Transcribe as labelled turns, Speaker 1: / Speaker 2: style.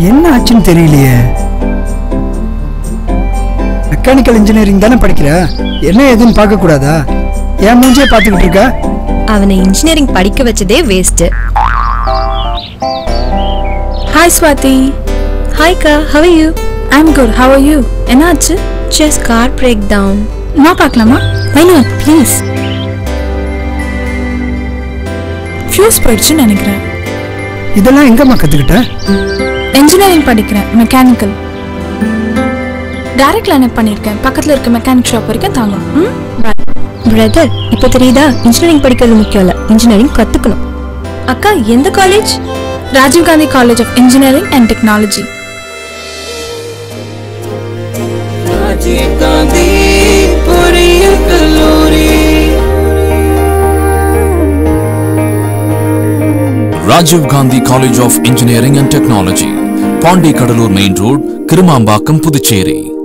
Speaker 1: என்ன ஆச்சுன்னு தெரியலையே மெக்கானிக்கல் இன்ஜினியரிங் தானே படிக்கிற என்ன ஏதுன்னு பார்க்க கூடாதா என் மூஞ்சியே பார்த்துக்கிட்டு இருக்க
Speaker 2: அவனை இன்ஜினியரிங் படிக்க வச்சதே வேஸ்ட்
Speaker 3: ஹாய் ஸ்வாதி
Speaker 2: ஹாய்க்கா how you
Speaker 3: I'm good how are you என்னாச்சு
Speaker 2: ஜஸ்ட் கார் பிரேக் டவுன்
Speaker 3: நான் பார்க்கலாமா வை நாட் ப்ளீஸ் ஃபியூஸ் போயிடுச்சுன்னு நினைக்கிறேன்
Speaker 1: இதெல்லாம் எங்கம்மா கத்துக்கிட்ட
Speaker 3: இன்ஜினியரிங் படிக்கிறேன் மெக்கானிக்கல் டைரக்ட் லைன் பண்ணியிருக்கேன் பக்கத்தில் இருக்க மெக்கானிக் ஷாப் வரைக்கும் தாங்கும் ம் bye.
Speaker 2: பிரதர் இப்போ தெரியுதா இன்ஜினியரிங் படிக்கிறது முக்கியம் இல்ல இன்ஜினியரிங் கத்துக்கணும் அக்கா எந்த college
Speaker 3: Rajiv Gandhi college of engineering and technology
Speaker 4: Rajiv Gandhi பொறியியல் கல்லூரி
Speaker 5: Rajiv Gandhi college of engineering and technology Pondy Cuddalore main road Kirumampakkam Puducherry